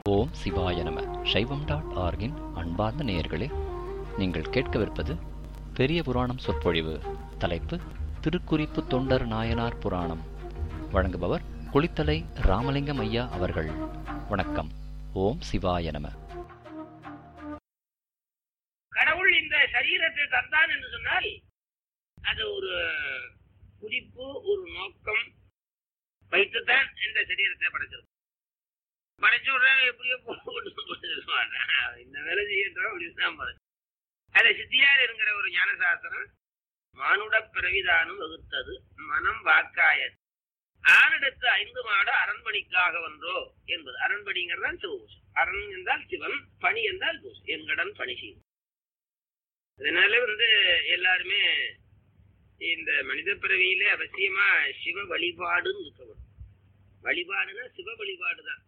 ஓம் சிவாய நம சைவம் டாட் ஆர்கின் அன்பார்ந்த நேயர்களே நீங்கள் கேட்கவிருப்பது பெரிய புராணம் சொற்பொழிவு தலைப்பு திருக்குறிப்பு தொண்டர் நாயனார் புராணம் வழங்குபவர் குளித்தலை ராமலிங்கம் ஐயா அவர்கள் வணக்கம் ஓம் சிவாய நம கடவுள் இந்த சரீரத்தை தந்தான் என்று சொன்னால் அது ஒரு குறிப்பு ஒரு நோக்கம் வைத்துத்தான் இந்த சரீரத்தை படைச்சிருக்கும் படைச்ச உடனே எப்படியோ போட்டு போட்டுருவாங்க இந்த வேலை செய்யட்டும் அப்படின்னு தான் படைச்சு அதை சித்தியார் என்கிற ஒரு ஞானசாஸ்திரம் மானுட பிறவிதானும் வகுத்தது மனம் வாக்காயது ஆனிடத்து ஐந்து மாடு அரண்மணிக்காக வந்தோ என்பது அரண்மணிங்கிறதான் சிவபூசம் அரண் என்றால் சிவன் பணி என்றால் பூசம் எங்கடன் பணி செய்யும் அதனால வந்து எல்லாருமே இந்த மனித பிறவியில அவசியமா சிவ வழிபாடுன்னு இருக்கணும் வழிபாடுனா சிவ வழிபாடு தான்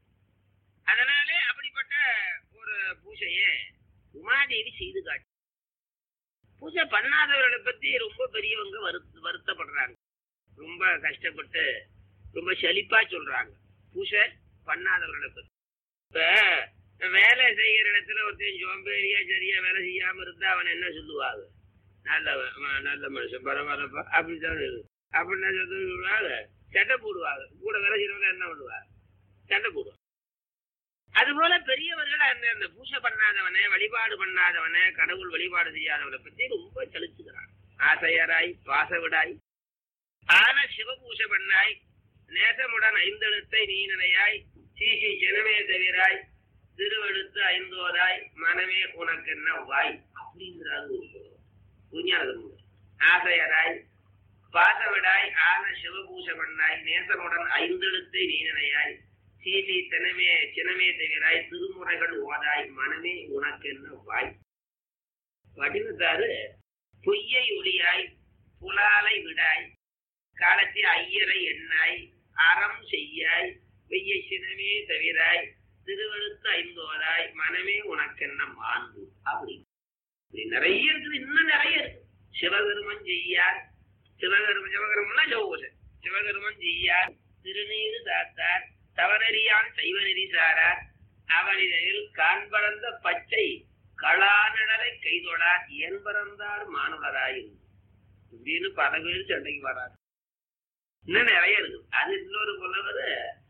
அதனாலே அப்படிப்பட்ட ஒரு பூஜையை உமாதேவி செய்து காட்டு பூஜை பண்ணாதவர்களை பத்தி ரொம்ப பெரியவங்க வருத்த வருத்தப்படுறாங்க ரொம்ப கஷ்டப்பட்டு ரொம்ப செழிப்பா சொல்றாங்க பூஜை பண்ணாதவர்களை பத்தி இப்ப வேலை செய்யற இடத்துல ஒருத்தன் சோம்பேறியா சரியா வேலை செய்யாம இருந்தா அவன் என்ன சொல்லுவாங்க நல்லவன் அவன் நல்ல மனுஷன் பரவாயில்லப்பா அப்படித்தான் இருக்கு அப்படின்னா சொல்லுவாங்க சட்டை போடுவாங்க கூட வேலை செய்யறவங்க என்ன பண்ணுவாங்க சண்டை போடுவாங்க அதுபோல பெரியவர்கள் அந்த அந்த பூஜை பண்ணாதவனே வழிபாடு பண்ணாதவனே கடவுள் வழிபாடு செய்யாதவனை பத்தி ரொம்ப செலுத்துகிறான் ஆசையராய் பாசவிடாய் ஆன சிவபூஜை பண்ணாய் நேசமுடன் ஐந்தெழுத்தை நீனடையாய் சீசி ஜனமே தவிராய் திருவெடுத்து ஐந்தோதாய் மனமே உனக்கு என்ன வாய் அப்படிங்கிறாரு புரிஞ்சாதம் ஆசையராய் பாசவிடாய் ஆன சிவபூஷ பண்ணாய் நேசனுடன் ஐந்தெழுத்தை நீனனையாய் சீசி தினமே சினமே தவிராய் திருமுறைகள் ஓதாய் மனமே உனக்கு என்ன வாய் வடிவத்தாரு பொய்யை ஒளியாய் புலாலை விடாய் காலத்தில் ஐயரை எண்ணாய் அறம் செய்யாய் வெய்ய சினமே தவிராய் திருவழுத்து ஐந்தோராய் மனமே உனக்கு என்ன மாண்பு அப்படி இப்படி நிறைய இருக்குது இன்னும் நிறைய இருக்கு சிவகருமன் செய்யார் சிவகருமன் சிவகருமன்னா ஜோகோசன் சிவகருமன் செய்யார் திருநீரு சாத்தார் தவநெறியான் சைவ நெறி சாரார் அவனிடையில் காண்பறந்த பச்சை களாநடலை கைதொடார் என் பறந்தார் மானுடராயிரு இப்படின்னு பல பேர் சண்டைக்கு வராது இன்னும் நிறைய இருக்கு அது இன்னொரு புலவர்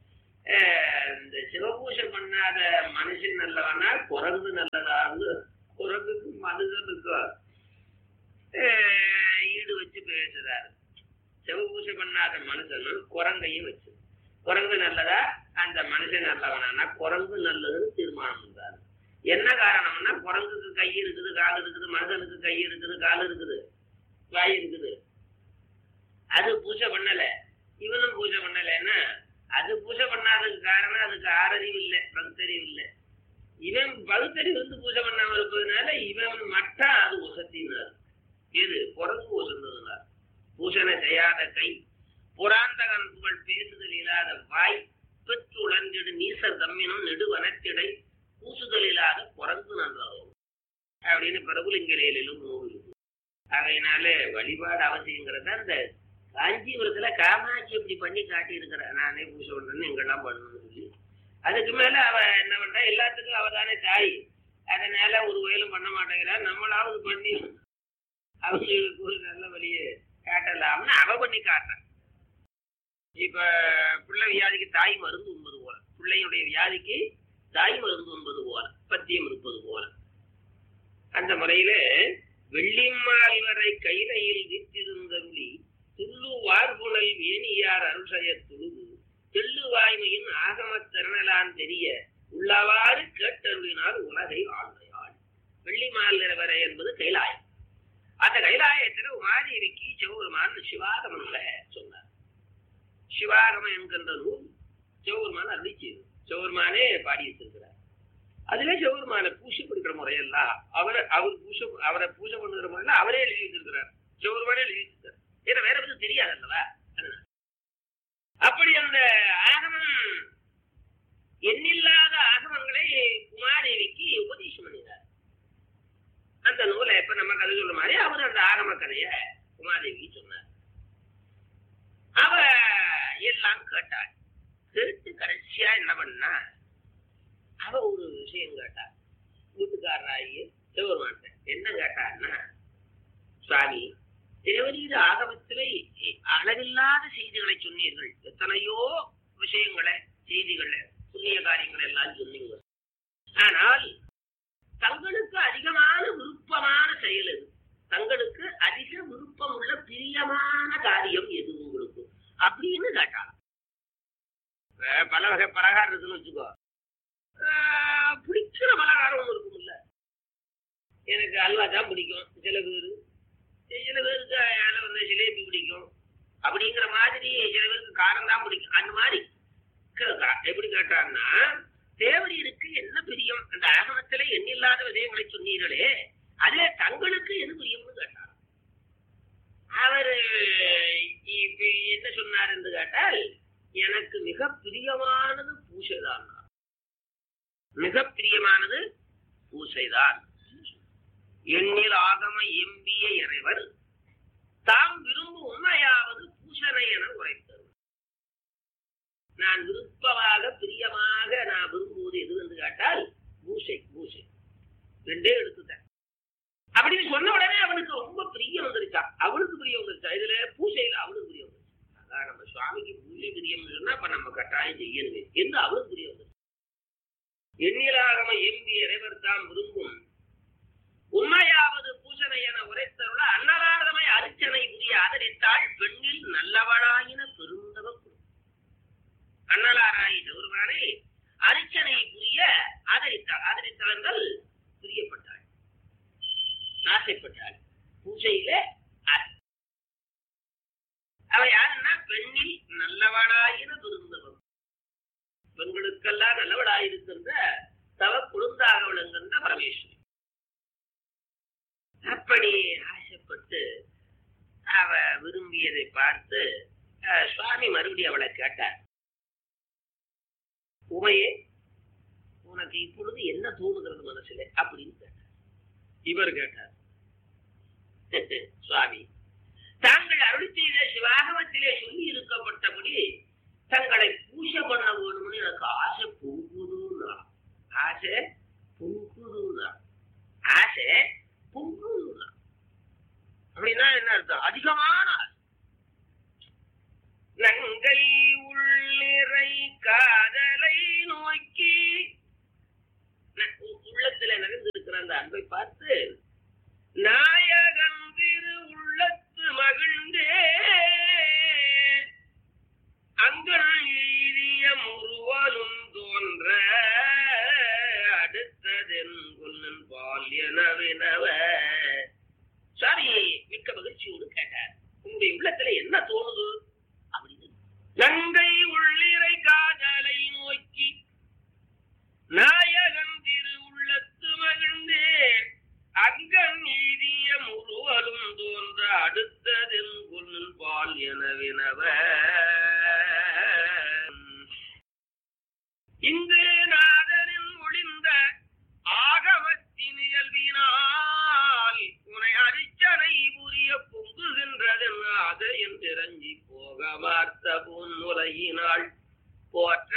இந்த சிவபூஜை பண்ணாத மனுஷன் நல்லவனா குரங்கு நல்லதான்னு குரங்குக்கு மனிதனுக்கும் ஈடு வச்சு பேசுறாரு சிவபூஜை பண்ணாத மனுஷனும் குரங்கையும் வச்சு குரங்கு நல்லதா அந்த மனுஷன் நல்லவனா குரங்கு நல்லதுன்னு தீர்மானம் பண்றாரு என்ன காரணம்னா குரங்குக்கு கை இருக்குது கால் இருக்குது மனுஷனுக்கு கை இருக்குது கால் இருக்குது வாய் இருக்குது அது பூஜை பண்ணல இவனும் பூஜை பண்ணலைன்னா அது பூஜை பண்ணாததுக்கு காரணம் அதுக்கு ஆறறிவு இல்லை பகுத்தறிவு இல்லை இவன் பகுத்தறிவு வந்து பூஜை பண்ணாம இருப்பதுனால இவன் மட்டும் அது உசத்தினார் எது குரங்கு உசந்ததுனார் பூசனை செய்யாத கை புராந்தகன் புகழ் பேசுதல் இல்லாத வாய் பெற்று உழந்திடு நீசர் தம்மினும் நெடுவனத்திடை பூசுதல் இல்லாத குரங்கு நல்லதோ அப்படின்னு பிரபுலிங்கலையிலும் நூல் இருக்கு அதனால வழிபாடு அவசியங்கிறத அந்த காஞ்சிபுரத்துல காமாட்சி இப்படி பண்ணி காட்டி இருக்கிற நானே பூஜை பண்றேன்னு எங்கெல்லாம் பண்ணணும்னு சொல்லி அதுக்கு மேல அவ என்ன பண்றா எல்லாத்துக்கும் அவ தானே தாய் அதனால ஒரு வயலும் பண்ண மாட்டேங்கிறா நம்மளாவது பண்ணி அவங்களுக்கு ஒரு நல்ல வழியை காட்டலாம்னு அவ பண்ணி காட்டுறான் இப்ப பிள்ளை வியாதிக்கு தாய் மருந்து உண்பது போல பிள்ளையுடைய வியாதிக்கு தாய் மருந்து உண்பது போல பத்தியம் இருப்பது போல அந்த முறையில வெள்ளிமால் வரை கைலையில் வித்திருந்தருளி துள்ளு வார்புணல் வேணியார் அருஷய துழுது தெள்ளு வாய்மையின் ஆகமத் திறனலான் தெரிய உள்ளவாறு கேட்டருளினால் உலகை ஆழ்வையாள் வெள்ளிமால் வரை என்பது கைலாயம் அந்த கைலாயத்தில் உமாதேவிக்கு சிவபெருமான் சிவாகமன்ல சொன்னார் சிவாகமம் என்கின்ற நூல் சிவபெருமான் அருளிச்சு சிவபெருமானே பாடி வச்சிருக்கிறார் அதுல சிவபெருமான பூஜை கொடுக்கிற முறையெல்லாம் அவரை அவர் பூஜை அவரை பூஜை பண்ணுகிற முறையெல்லாம் அவரே எழுதி வச்சிருக்கிறார் சிவபெருமானே எழுதி வச்சிருக்கார் ஏன்னா வேற பத்தி தெரியாது அல்லவா அப்படி அந்த ஆகமம் எண்ணில்லாத ஆகமங்களை குமாரேவிக்கு உபதேசம் பண்ணினார் அந்த நூலை இப்ப நம்ம கதை சொல்ற மாதிரி அவர் அந்த ஆகம கதைய குமாரேவிக்கு சொன்னார் அவ எல்லாம் கேட்டாள் கேட்டு கடைசியா என்ன பண்ணா விஷயம் கேட்டார் வீட்டுக்காரராகி சிவபெருமான் என்ன கேட்டார்னா சுவாமி தேவரீர் ஆகமத்திலே அளவில்லாத செய்திகளை சொன்னீர்கள் எத்தனையோ விஷயங்களை செய்திகளை புண்ணிய காரியங்களை எல்லாம் சொன்னீங்க ஆனால் தங்களுக்கு அதிகமான விருப்பமான செயல் எது தங்களுக்கு அதிக விருப்பம் உள்ள பிரியமான காரியம் எது உங்களுக்கு அப்படின்னு கேட்டாங்க அஹ் பல வகை பலகாரம் இருக்குன்னு வச்சுக்கோ அஹ் பிடிக்கிற பலகாரம் ஒன்று இருக்கும்ல எனக்கு அல்வா தான் பிடிக்கும் சில பேர் சில பேருக்கு அதில் வந்து ஜிலேபி பிடிக்கும் அப்படிங்கிற மாதிரி சில பேருக்கு காரம் தான் பிடிக்கும் அந்த மாதிரி கேட்கறா எப்படி கேட்டான்னா தேவரீருக்கு என்ன பிரியம் அந்த ஆகமத்திலே எண்ணில்லாத விஷயங்களை சொன்னீர்களே அதுல தங்களுக்கு எது பிரியம்னு கேட்டார் அவர் இப்ப என்ன சொன்னார் என்று கேட்டால் எனக்கு மிக பிரியமானது பூசைதான் மிக பிரியமானது பூசைதான் எண்ணில் ஆகம எம்பிய இறைவர் தாம் விரும்பும் உண்மையாவது பூசனை என உரைத்தது நான் விருப்பமாக பிரியமாக நான் விரும்புவது எது என்று கேட்டால் பூசை பூசை ரெண்டே எடுத்துட்டேன் அப்படின்னு சொன்ன உடனே அவனுக்கு ரொம்ப பிரியம் வந்துருச்சா அவனுக்கு பிரியம் வந்துருச்சா இதுல பூசையில அவனுக்கு பிரியம் வந்துருச்சு அதான் நம்ம சுவாமிக்கு பூஜை பிரியம் சொன்னா அப்ப நம்ம கட்டாயம் செய்யணுமே என்று அவனுக்கு பிரியம் வந்துருச்சு எண்ணிலாகம எம்பி இறைவர் தாம் விரும்பும் உண்மையாவது பூசனை என உரைத்தருள அன்னதாரதமை அர்ச்சனை புரிய ஆதரித்தாள் பெண்ணில் நல்லவளாயின பெருந்தவ அன்னலாராய் சிவருமானை அர்ச்சனை புரிய ஆதரித்தாள் ஆதரித்தாள் என்றால் பிரியப்பட்டாள் ஆசைப்பட்டாள் பூஜையில ஆசை. அவ யாருன்னா பெண்ணில் நல்லவளாயின பெருந்தவம் பெண்களுக்கெல்லாம் நல்லவளாயிருக்கின்ற தவ குழுந்தாக விளங்குகின்ற பரமேஸ்வரி அப்படி ஆசைப்பட்டு அவ விரும்பியதை பார்த்து அஹ், சுவாமி மறுபடியும் அவளை கேட்டார் உமையே உனக்கு இப்பொழுது என்ன தோணுகிறது மனசுல அப்படின்னு கேட்டார் இவர் கேட்டார் சுவாமி தாங்கள் அருள் செய்த சிவாகமத்திலே சொல்லி இருக்கப்பட்டபடி தங்களை பூஜை பண்ண வேணும்னு எனக்கு ஆசை பொங்குதுன்னா ஆசை பொங்குதுன்னா ஆசை பொங்குதுன்னா அப்படின்னா என்ன அர்த்தம் அதிகமான ஆசை நங்கை உள்ளிறை காதலை நோக்கி ந- உ- உள்ளத்துல நிறைந்திருக்கிற அந்த அன்பை பார்த்து நாயகன் திரு உள்ளத்து மகிழ்ந்தே அங்கள் எய்திய முருவலும் தோன்ற அடுத்ததென் கொல்லன் பால் எனவினவ சாமி மிக்க மகிழ்ச்சியோடு கேட்டார் உங்களுடைய உள்ளத்துல என்ன தோணுது அப்படின்னு கங்கை உள்ளிறை காதலை நோக்கி நாயகன் திரு உள்ளத்து மகிழ்ந்தே அங்கன் நீதிய முழுவதும் தோன்ற அடுத்ததென் கொல்லும் பால் எனவினவ இங்கு நாதனின் ஒளிந்த ஆகமத்தின் இயல்பினால் உனை அரிச்சனை புரிய பொங்குகின்றதென் அது என்றிறங்கி போக வார்த்த பொன்முலையினாள் போற்ற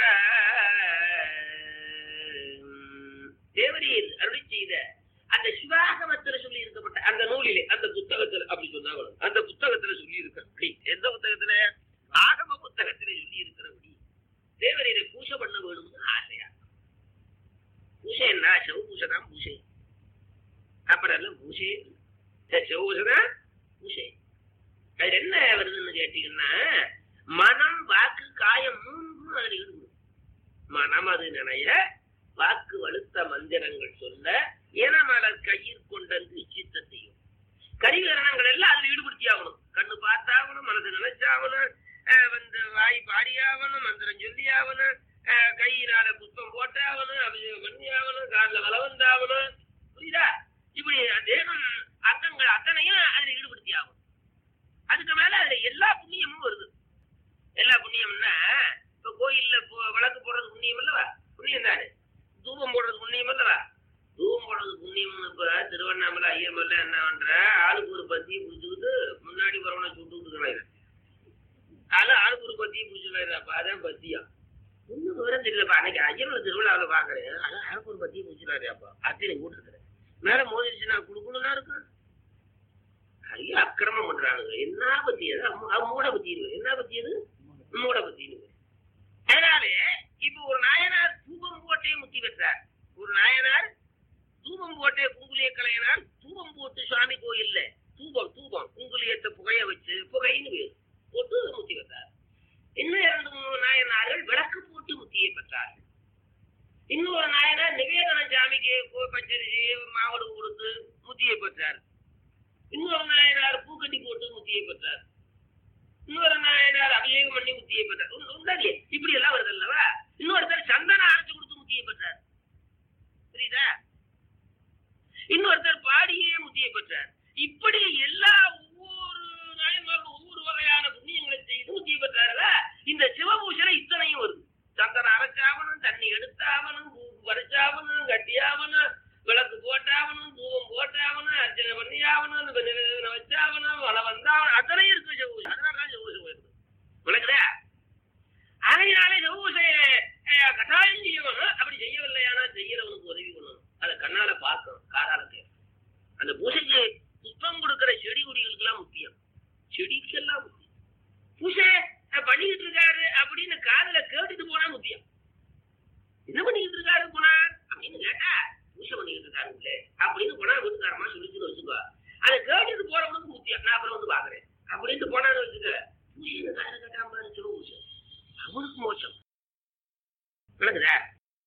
தேவரீர் அருளி செய்த அந்த சிவாகமத்தில் சொல்லி இருக்கப்பட்ட அந்த நூலிலே அந்த புத்தகத்தில் அப்படி சொன்னாங்க அந்த புத்தகத்துல சொல்லி இருக்கிறபடி எந்த புத்தகத்துல ஆகம புத்தகத்திலே சொல்லி இருக்கிறபடி தேவரீரை பூஜை பண்ண வேணும்னு ஆசையா பூஜை என்ன செவ பூஜை தான் பூஜை அப்புறம் எல்லாம் பூஜை செவ பூஜை தான் பூஜை அதுல என்ன வருதுன்னு கேட்டீங்கன்னா மனம் வாக்கு காயம் மூன்றும் அதில் ஈடுபடும் மனம் அது நினைய வாக்கு வலுத்த மந்திரங்கள் சொல்ல இனமலர் கையில் கொண்டது சித்தத்தையும் கரிகரணங்கள் எல்லாம் அதுல ஈடுபடுத்தி ஆகணும் கண்ணு பார்த்தாகணும் மனசு நினைச்சாகணும் அஹ் வந்து வாய் பாடியாகணும் மந்திரம் சொல்லியாகணும் அஹ் கையினால புஷ்பம் போட்டாகணும் அபிஷேகம் பண்ணியாகணும் காலில் வளவந்தாகணும் புரியுதா இப்படி தேவன் அர்த்தங்கள் அத்தனையும் அதுல ஈடுபடுத்தி ஆகணும் அதுக்கு மேல அதுல எல்லா புண்ணியமும் வருது எல்லா புண்ணியம்னா இப்ப கோயில்ல போ- விளக்கு போடுறது புண்ணியம் அல்லவா புண்ணியம் தானே தூபம் போடுறது புண்ணியம் அல்லவா தூபம் போடுறது புண்ணியம்னு இப்ப திருவண்ணாமலை ஐயர்மல்ல என்ன பண்ற ஆளுக்கு ஒரு பத்தியை பிடிச்சிக்கிட்டு முன்னாடி வரவனை சுட்டு விட்டுக்கிறாங்க ஆளு ஆளுக்கு ஒரு பத்தியை பிடிச்சிக்கிறாப்ப அதான் பத்தியா ஒன்னும் விவரம் தெரியலப்பா அன்னைக்கு ஐயரோட திருவிழாவில் பாக்குறேன் அதான் அரப்பூர் பத்தி முடிச்சுறாரு அப்பா அத்தையை கூட்டிருக்கிறேன் மேல மோதிருச்சுன்னா குடுக்கணும் இருக்கும் ஐயா அக்கிரமம் பண்றாங்க என்ன பத்தி அது அம்ம- அது மூட பத்தி இருக்கு என்ன பத்தி அது மூட பத்தி இருக்கு அதனாலே இப்ப ஒரு நாயனார் தூபம் போட்டே முத்தி பெற்றார் ஒரு நாயனார் தூபம் போட்டே குங்குலிய கலையனார் தூபம் போட்டு சுவாமி கோயில்ல தூபம் தூபம் குங்குலியத்தை புகைய வச்சு புகைன்னு பேரு போட்டு முத்தி பெற்றார் இன்னும் இரண்டு மூணு நாயனார்கள் விளக்கு போட்டு முத்தியை பெற்றார்கள் இன்னொரு நாயனார் நிவேதன சாமிக்கு கோ- பச்சரிசி மாவடு கொடுத்து முத்தியை பெற்றார் இன்னொரு நாயனார் பூக்கட்டி போட்டு முத்தியை பெற்றார் இன்னொரு நாயனார் அபிஷேகம் பண்ணி முத்தியை பெற்றார் உண்டு- உண்டாதியே இப்படி எல்லாம் வருது அல்லவா இன்னொருத்தர் சந்தனம் அரைச்சு கொடுத்து முத்தியை பெற்றார் புரியுதா இன்னொருத்தர் பாடியே முத்தியை பெற்றார் இப்படி எல்லா ஒவ்வொரு நாயன்மார்களும் ஒவ்வொரு வகையான புண்ணியங்களை செய்து முத்தியை பெற்றார்களா இந்த சிவபூஷணை இத்தனையும் வருது சந்தனம் அரைச்சாவணும் தண்ணி எடுத்தாவணும் பூ பறிச்சாவணும் கட்டியாவணும் விளக்கு போட்டாவணும் தூவம் போட்டாவணும் அர்ச்சனை பண்ணியாவணும் நிவேதனை வச்சாவணும் வள வந்தாவணும் அத்தனையும் இருக்கு சிவபூஷை அதனால தான் சிவபூஷை போயிருக்கு விளக்குதா அதனாலே சிவபூஷையை அஹ், கட்டாயம் செய்யணும் அப்படி செய்யவில்லையானா செய்யறவனுக்கு உதவி பண்ணணும் அதை கண்ணால பார்க்கணும் காதால கேட்கணும் அந்த பூசைக்கு புஷ்பம் கொடுக்கிற செடி கொடிகளுக்கெல்லாம் முக்கியம் செடிக்கெல்லாம் முக்கியம் பூசை அஹ், பண்ணிக்கிட்டு இருக்காரு அப்படின்னு காதுல கேட்டுட்டு போனா முக்கியம் என்ன பண்ணிக்கிட்டு இருக்காரு போனா அப்படின்னு கேட்டா பூசை பண்ணிக்கிட்டு இருக்காருங்களே அப்படின்னு போனா வீட்டுக்காரமா சொல்லிச்சுன்னு வச்சுக்கோ அதை கேட்டுட்டு போறவனுக்கு முக்கியம் நான் அப்புறம் வந்து பாக்குறேன் அப்படின்ட்டு போனான்னு வச்சுக்க பூசை காதுல கேட்டாம பாரு சிவ பூசை அவனுக்கு மோசம் விளக்குதா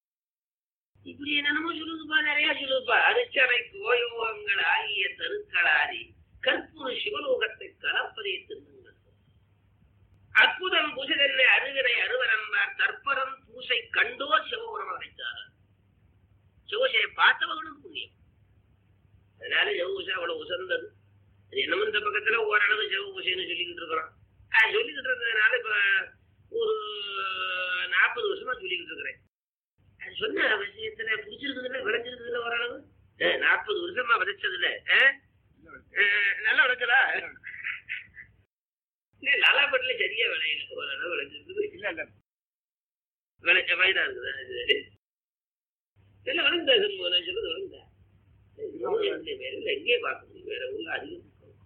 இப்படி என்னென்னமோ சொல்லுதுப்பா நிறைய சொல்லுதுப்பா அரிச்சனை கோயோகங்கள் ஆகிய தெருக்களாரி கற்பூர சிவலோகத்தை கலப்பதே தின்னுங்கள் அற்புதம் புசதென்னை அருகரை அருவரம்பார் தற்பரம் பூசை கண்டோர் சிவபுரம் அடைத்தார் சிவசையை பார்த்தவர்களும் புண்ணியம் அதனால சிவபூசை அவ்வளவு உசந்தது அது என்னமோ இந்த பக்கத்துல ஓரளவு சிவபூசைன்னு சொல்லிக்கிட்டு இருக்கிறோம் அது சொல்லிக்கிட்டு இருந்ததுனால இப்ப ஒரு நாற்பது வருஷமா சொல்லிக்கிட்டு இருக்கிறேன் அது சொன்ன விஷயத்துல பிடிச்சிருக்குதுல்ல விளைஞ்சிருக்குதுல்ல ஓரளவு நாற்பது வருஷமா விதைச்சதுல அஹ்? அஹ், நல்லா விளைச்சலா இல்ல லாலாப்பட்டில சரியா விளையல ஓரளவு விளைஞ்சிருக்குது இல்ல இல்ல விளைச்ச வயதா இருக்குதா இது இல்ல விளைந்தா சொல்லுங்க நான் சொல்றது விளைந்தா வேற இல்ல எங்கேயே பார்க்க முடியும் வேற ஊர்ல அதிகம்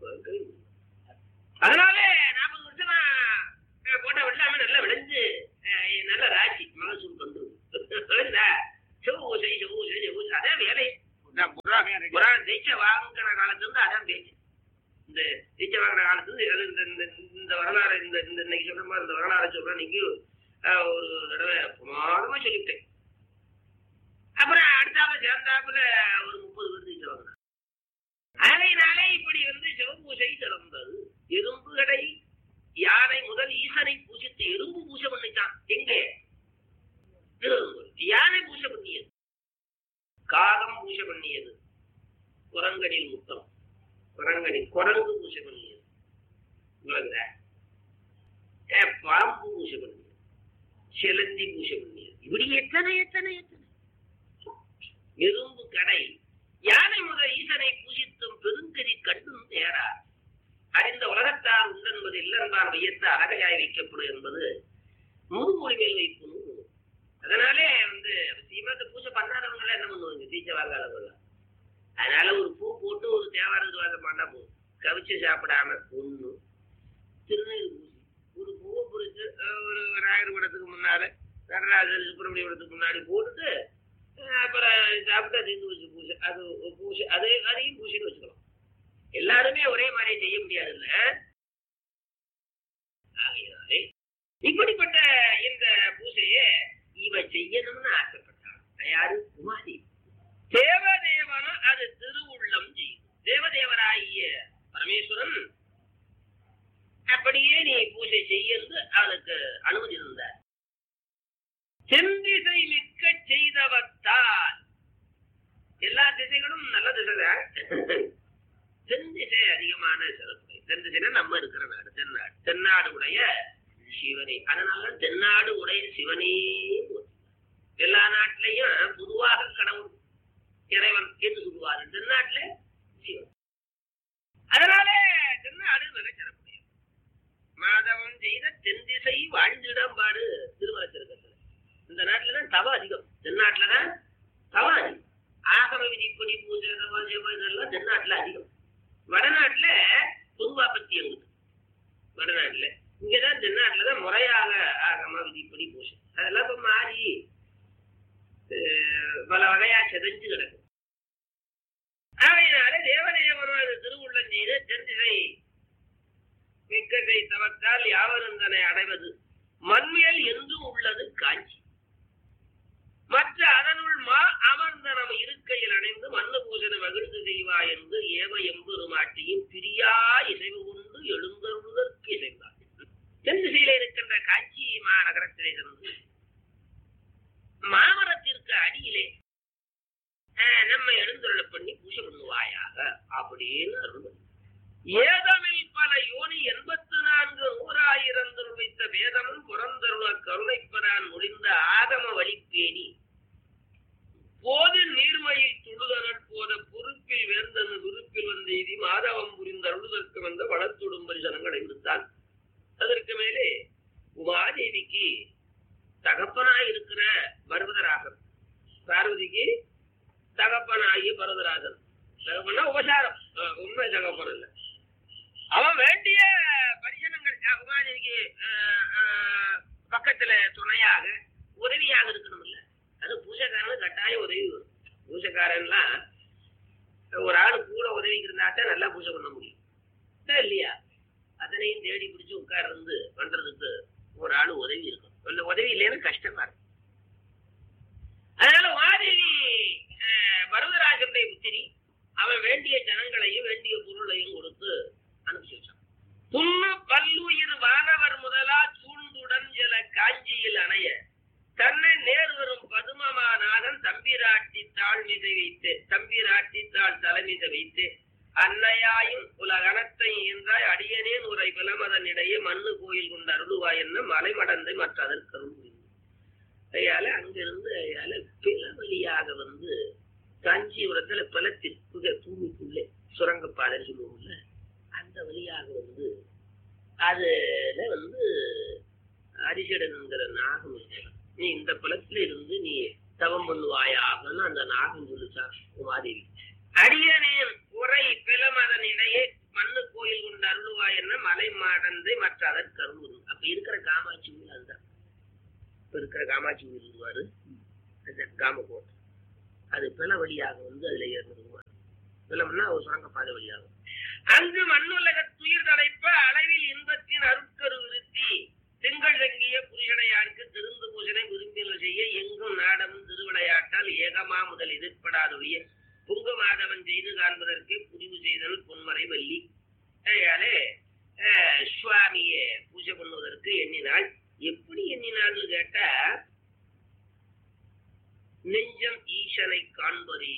அதனால நாற்பது வருஷமா அஹ், போட்ட வெள்ளாம நல்லா விளைஞ்சு அஹ், நல்ல ராசி மகசூல் பண்றது விளைந்தா செவ்வூசை செவ்வூசை செவ்வூசை அதே வேலை புராணம் ஜெயிச்ச வாங்கின காலத்துல இருந்து அதான் பேச்சு இந்த ஜெயிச்ச வாங்கின காலத்துல இருந்து அது இந்த- இந்த இந்த வரலாறு இந்த இந்த இன்னைக்கு சொல்ற மாதிரி இந்த வரலாறு சொல்றேன் நீங்க அஹ், ஒரு தடவை பிரமாதமா சொல்லிவிட்டேன் அப்புறம் அடுத்தாப்புல சேர்ந்தாப்புல ஒரு முப்பது பேர் ஜெயிச்ச வாங்கினேன் அதனாலே இப்படி வந்து சிவபூசை சிறந்தது எறும்பு கடை யானை முதல் ஈசனை பூஜித்து எறும்பு பூஜை பண்ணிச்சான் எங்கே திருவெரும்பூர். யானை பூஜை பண்ணியது காகம் பூஜை பண்ணியது குரங்கனில் முத்தம் குரங்கனில் குரங்கு பூஜை பண்ணியது விளங்குதா? ஏ, பாம்பு பூஜை பண்ணியது சிலந்தி பூஜை பண்ணியது இப்படி எத்தனை எத்தனை எத்தனை எறும்பு கடை யானை முதல் ஈசனை பூஜித்தும் பெருங்கரி கண்டும் தேரார் அறிந்த உலகத்தார் உண்டென்பது இல்லென்பார் வையத்து அழகையாய் வைக்கப்படும் என்பது முதுமொழி மேல் வைக்கணும் அதனாலே வந்து சீமத்தை பூஜை பண்ணாதவங்க என்ன பண்ணுவாங்க தீச்ச வாங்காதவங்க அதனால ஒரு பூ போட்டு ஒரு தேவார துவாசம் பண்ணா போதும் கவிச்சு சாப்பிடாம ஒண்ணு திருநீர் பூசி ஒரு பூவை பொறிச்சு அஹ், ஒரு விநாயகர் படத்துக்கு முன்னால நடராஜர் சுப்பிரமணிய படத்துக்கு முன்னாடி போட்டுட்டு அஹ், அப்புறம் சாப்பிட்டா தீர்ந்து வச்சு பூசை அது ஒரு பூசை அதே அதையும் பூசின்னு வச்சுக்கலாம் எல்லாருமே ஒரே மாதிரி செய்ய முடியாது இல்ல ஆகையினாலே இப்படிப்பட்ட இந்த பூஜையை இவ செய்யணும்னு ஆசைப்பட்டான் யாரு குமாரி தேவதேவனும் அது திருவுள்ளம் செய்யும் தேவதேவராகிய பரமேஸ்வரன் அப்படியே நீ பூஜை செய்யறது அவனுக்கு அனுமதி இருந்தார் செந்திசை நிற்க செய்தவத்தால் எல்லா திசைகளும் நல்ல திசைதான் தென் திசை அதிகமான சிறப்பு தென் திசைனா நம்ம இருக்கிற நாடு தென்னாடு தென்னாடு உடைய சிவனே அதனால தென்னாடு உடைய சிவனே போற்றி. எல்லா நாட்டிலையும் பொதுவாக கடவுள் இறைவன் என்று சொல்லுவார்கள் தென்னாட்டுல சிவன் அதனால தென்னாடு மிக சிறப்புடையது மாதவன் செய்த தென் திசை வாழ்ந்திடம் பாடு திருமலத்திருக்கிறது இந்த இந்த நாட்டுல தான் தவம் அதிகம் தென்னாட்டுல தான் தவம் அதிகம் ஆகம விதிப்படி பூஜை தவம் ஜெபம் இதெல்லாம் தென்னாட்டுல அதிகம் வடநாட்டுல பொதுவா பத்தி எங்குது வடநாட்டுல இங்கதான் தென்னாட்டுல தான் முறையாக ஆகம விதிப்படி பூஜை அதெல்லாம் இப்ப மாறி அஹ், பல வகையா செதஞ்சு கிடக்கு ஆகையினால தேவதேவனோட திருவுள்ளம் செய்து தென்திசை மிக்கதை தவத்தால் யாவரும் தன்னை அடைவது மண்மேல் என்றும் உள்ளது காஞ்சி மற்ற அதனுள் மா அமர்ந்த நம் இருக்கையில் அணைந்து மண்ணு பூசன மகிழ்ந்து செய்வா என்று ஏவ எம்பெருமாட்டியும் பிரியா இசைவு கொண்டு எழுந்தருளுதற்கு இசைந்தார் தென் திசையில இருக்கின்ற காஞ்சி மாநகரத்திலே சென்று மாமரத்திற்கு அடியிலே ஆஹ், நம்மை எழுந்தருள பண்ணி பூஜை பண்ணுவாயாக அப்படின்னு அருள் பண்ணி. ஏதமில் பல யோனி எண்பத்து நான்கு நூறாயிரம் வைத்த வேதமும் புறந்தருள கருணைப்பரான் முடிந்த ஆகம வழிப்பேணி போது நீர்மையில் துடுதனற் போத பொறுப்பில் வேந்தனு விருப்பில் வந்த எய்தி மாதவம் புரிந்த அருளுதற்கு வந்த வளத்துடும் பரிசனங்களை விடுத்தான் அதற்கு மேலே உமாதேவிக்கு தகப்பனாய் இருக்கிற பர்வதராகன் பார்வதிக்கு தகப்பனாகி பரதராஜன் தகப்பனா உபசாரம் அஹ் உண்மை தகப்பன் இல்ல அவன் வேண்டிய பரிசனங்கள் அஹ் உமாதேவிக்கு அஹ், அஹ், பக்கத்துல துணையாக உதவியாக இருக்கணும் இல்ல அது பூஜைக்காரனுக்கு கட்டாயம் உதவி வரும் பூஜைக்காரன்லாம் ஒரு ஆள் கூட உதவிக்கு இருந்தாத்தான் நல்லா பூஜை பண்ண முடியும் இல்ல இல்லையா அதனையும் தேடி பிடிச்சு உட்கார்ந்து பண்றதுக்கு ஒரு ஆள் உதவி இருக்கும் இல்ல உதவி இல்லைன்னு கஷ்டமா இருக்கும் அதனால மாதேவி அஹ், பரதராஜனுடைய புத்திரி அவன் வேண்டிய ஜனங்களையும் வேண்டிய பொருளையும் கொடுத்து அனுப்பிச்சு வச்சான் புண்ணு பல்லுயிர் வானவர் முதலா சூழ்ந்துடன் சில காஞ்சியில் அணைய தன்னை நேர் வரும் பதுமமாநாதன் தம்பிராட்டி தாழ் மீது வைத்து தம்பிராட்டி தாழ் தலைமீது வைத்து அன்னையாயும் உலகணத்தை ஈன்றாய் அடியனேன் உரை பிளமதனிடையே மண்ணு கோயில் கொண்டு அருளுவாய் என்ன மலைமடந்தை மற்ற அதற்கு அருள் புரிந்து அதையால அங்கிருந்து அதையால பில வழியாக வந்து காஞ்சிபுரத்துல பிளத்தில் புக பூமிக்குள்ளே சுரங்கப்பாதை சொல்லுவோம்ல அந்த வழியாக வந்து அதுல வந்து அரிசடன்ங்கிற நாகம் இருக்கிறான் நீ இந்த குளத்துல இருந்து நீ தவம் பண்ணுவாயாகன்னு அந்த நாகம் சொல்லிச்சா உமாதேவி அடியனேன் உரை பிளமதன் இடையே மண்ணு கோயில் கொண்டு அருளுவாய் என்ன மலை மாடந்தை மற்ற அதற்கு அருள் அப்ப இருக்கிற காமாட்சி கோயில் அதுதான் இப்ப இருக்கிற காமாட்சி கோயில் இருக்குவாரு அந்த காமகோட்டை அது பிள வழியாக வந்து அதுல ஏறிடுவார் பிளம்னா ஒரு சுரங்கப்பாதை வழியாகும் அங்கு மண்ணுலக துயிர் தடைப்ப அளவில் இன்பத்தின் அருட்கரு விருத்தி திங்கள் தங்கிய புருஷனையாருக்கு திருந்து பூசனை விரும்பின செய்ய எங்கும் நாடமும் திருவிளையாட்டால் ஏகமா முதல் எதிர்ப்படாதொழிய புங்க மாதவன் செய்து காண்பதற்கு புரிவு செய்தல் பொன்மறை வள்ளி அதனாலே அஹ், சுவாமியை பூஜை பண்ணுவதற்கு எண்ணினாள் எப்படி எண்ணினாள்னு கேட்டா நெஞ்சம் ஈசனை காண்பதே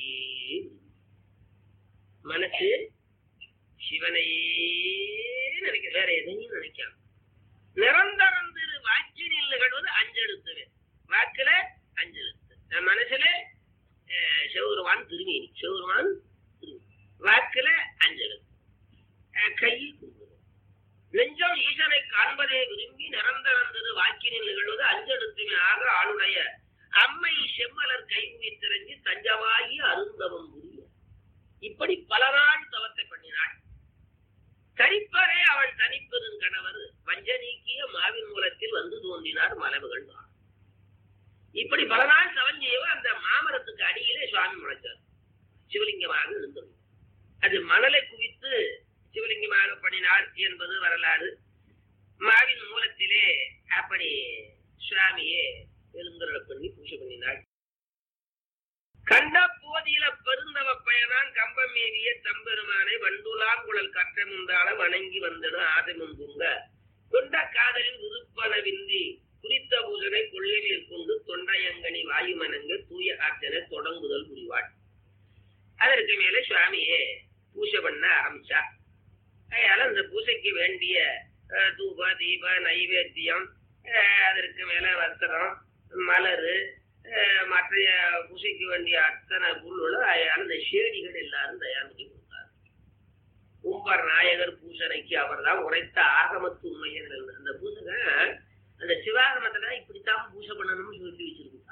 மனசு சிவனையே நினைக்க வேற எதையும் நினைக்காம நிரந்தரம் திரு வாக்கினில் நிகழ்வது அஞ்செழுத்துவே வாக்குல அஞ்செழுத்து நம்ம மனசுல அஹ், சிவருமான் திருமேனி சிவருமான் திருமேனி வாக்குல அஞ்செழுத்து அஹ், கையில் குங்குமம் நெஞ்சம் ஈசனை காண்பதே விரும்பி நிரந்தரம் திரு வாக்கினில் நிகழ்வது அஞ்செழுத்துமே ஆக ஆளுடைய அம்மை செம்மலர் கைகுவி திறஞ்சி தஞ்சமாகி அருந்தவம் புரிய இப்படி பல நாள் தவத்தை பண்ணினாள் தனிப்பரே அவள் தனிப்பெரும் கணவர் வஞ்ச நீக்கிய மாவின் மூலத்தில் வந்து தோன்றினார் மலவுகள் தான் இப்படி பல நாள் தவஞ்செய்வ அந்த மாமரத்துக்கு அடியிலே சுவாமி முளைச்சார் சிவலிங்கமாக இருந்தது அது மணலை குவித்து சிவலிங்கமாக பண்ணினாள் என்பது வரலாறு மாவின் மூலத்திலே அப்படி சுவாமியே எழுந்தருள பண்ணி பூஜை பண்ணினாள் கண்ட போதியில பெருந்தவ பயனான் கம்பமேவிய தம்பெருமானை வண்டுலாங்குழல் கற்றமுந்தாள வணங்கி வந்தனும் ஆதமும் பொங்க கொண்ட காதலில் விருப்பனவின்றி குறித்த பூஜனை கொள்ளையில் கொண்டு தொண்டையங்கனி வாயுமனங்க தூய ஆற்றனை தொடங்குதல் புரிவாள் அதற்கு மேல சுவாமியே பூஜை பண்ண ஆரம்பிச்சா அதனால அந்த பூஜைக்கு வேண்டிய அஹ், தூப தீப நைவேத்தியம் அஹ், அதற்கு மேல வஸ்திரம் மலரு அஹ், மற்ற பூஜைக்கு வேண்டிய அத்தனை பொருளும் அதனால இந்த ஷேடிகள் எல்லாரும் தயார் பண்ணி கொடுத்தார் உம்பர் நாயகர் பூசனைக்கு அவர்தான் உரைத்த ஆகமத்து உண்மையர் அந்த பூசகன் அந்த சிவாகமத்துல இப்படித்தான் பூஜை பண்ணணும்னு சொல்லி வச்சிருக்கு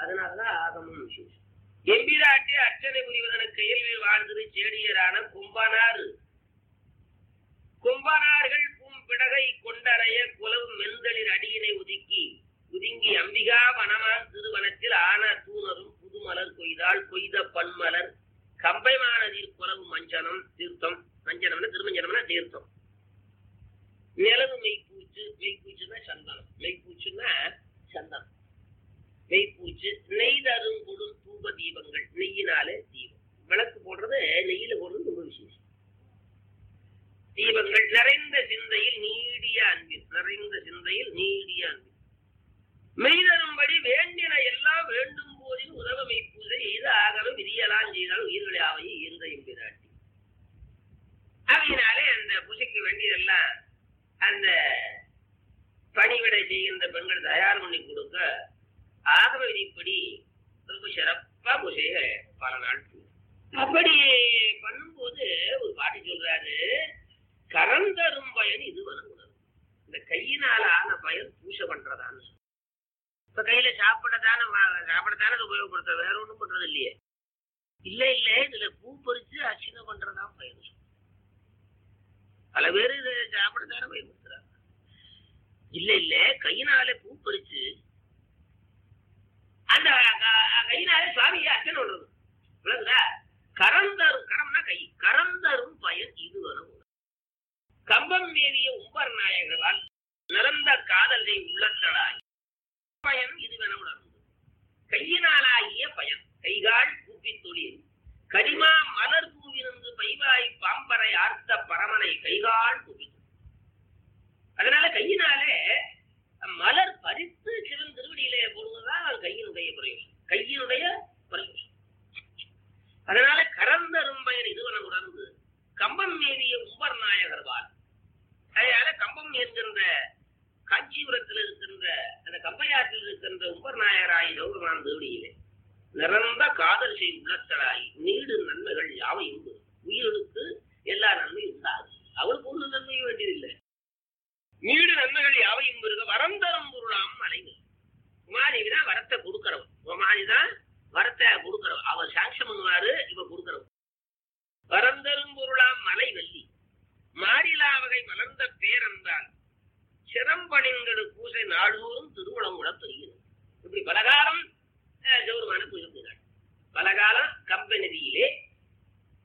அதனாலதான் ஆகமம் விசேஷம் எம்பிராட்டி அர்ச்சனை புரிவதற்கு கையில் வாழ்ந்தது சேடியரான கும்பனார் கும்பனார்கள் பூம்பிடகை கொண்டறைய குலவு மெந்தளிர் அடியினை ஒதுக்கி ஒதுங்கி அம்பிகா வனமான் திருவனத்தில் ஆன தூணரும் புதுமலர் கொய்தாள் கொய்த பன்மலர் கம்பைமானதில் குலவு மஞ்சனம் தீர்த்தம் மஞ்சனம்னா திருமஞ்சனம்னா தீர்த்தம் நிலவு மெய்ப்பூச்சு மெய்ப்பூச்சுன்னா சந்தனம் மெய்ப்பூச்சுன்னா சந்தனம் மெய்ப்பூச்சு நெய் தரும்பொழுது தூப தீபங்கள் நெய்யினாலே தீபம் விளக்கு போடுறது நெய்யில போடுறது ரொம்ப விசேஷம் தீபங்கள் நிறைந்த சிந்தையில் நீடிய அன்பில் நிறைந்த சிந்தையில் நீடிய அன்பில் மெய்தரும்படி வேண்டின எல்லாம் வேண்டும் போதில் உதவ மெய்ப்பூசை எய்து ஆகவே விதியலாம் செய்தால் உயிர்களை ஆவையை ஈர்ந்த எம்பிராட்டி அவையினாலே அந்த பூசைக்கு வேண்டியதெல்லாம் அந்த பணிவிடை செய்கின்ற பெண்கள் தயார் பண்ணி கொடுக்க ஆகம விதிப்படி ரொம்ப சிறப்பா பூசைய பல நாள் செய்யும். அப்படி பண்ணும்போது ஒரு பாட்டு சொல்றாரு கரந்தரும் பயன் இது வரக்கூடாது இந்த கையினால ஆன பயன் பூசை பண்றதான்னு சொல்லு. இப்ப கையில சாப்பிடத்தானே வா- சாப்பிடத்தானே அதை உபயோகப்படுத்த வேற ஒண்ணும் பண்றது இல்லையே இல்ல இல்ல இதுல பூ பறிச்சு அர்ச்சனை பண்றதா பயன் சொல்லு. பல பேர் இதை சாப்பிடத்தானே பயன்படுத்துறாங்க இல்ல இல்ல கையினால பூ பறிச்சு அந்த க- கையினாலே சுவாமியை அர்ச்சனை பண்றது விளங்குதா கரந்தரும் கரம்னா கை கரந்தரும் பயன் இது வரும் கம்பம் மேவிய உம்பர் நாயகரால் நிறந்த காதலை உள்ளத்தலாய் பயன் இது என உணர்ந்து கையினாலாகிய பயன் கைகால் கூப்பி தொழில் கரிமா மலர் பூவிருந்து பைவாய் பாம்பரை ஆர்த்த பரமனை கைகால் கூப்பி அதனால கையினாலே மலர் பறித்து சிவன் திருவடியிலே போடுவதுதான் கையினுடைய பிரயோஜனம் கையினுடைய பிரயோஜனம் அதனால கரந்தரும்பயன் இதுவன உணர்ந்து கம்பம் மேவிய உம்பர் நாயகர்வால் அதனால கம்பம் என்கின்ற காஞ்சிபுரத்தில் இருக்கின்ற அந்த கம்பையாற்றில் இருக்கின்ற உம்பர் நாயகராய் கௌரவான் தேவடியிலே நிறந்த காதல் செய் உள்ளத்தராய் நீடு நன்மைகள் யாவை என்பது உயிர்களுக்கு எல்லா நன்மையும் உண்டாகும் அவளுக்கு ஒரு நன்மையும் வேண்டியதில்லை நீடு நன்மைகள் யாவையும் பெருக வரம் தரும் பொருளாம் மலைகள் உமாதேவி தான் வரத்தை கொடுக்கறவன் உமாதி தான் வரத்தை கொடுக்கறவன் அவர் சாங்ஷன் பண்ணுவாரு இவ கொடுக்கறவன் வரம் தரும் பொருளாம் மலை வெள்ளி மாறிலா வகை மலர்ந்த பேரன்பால் சிறம்பணிங்கடு பூசை நாள்தோறும் திருமணங்குட பெறுகிறது இப்படி பலகாலம் ஜௌரமான பூஜை பலகாலம் கம்ப நதியிலே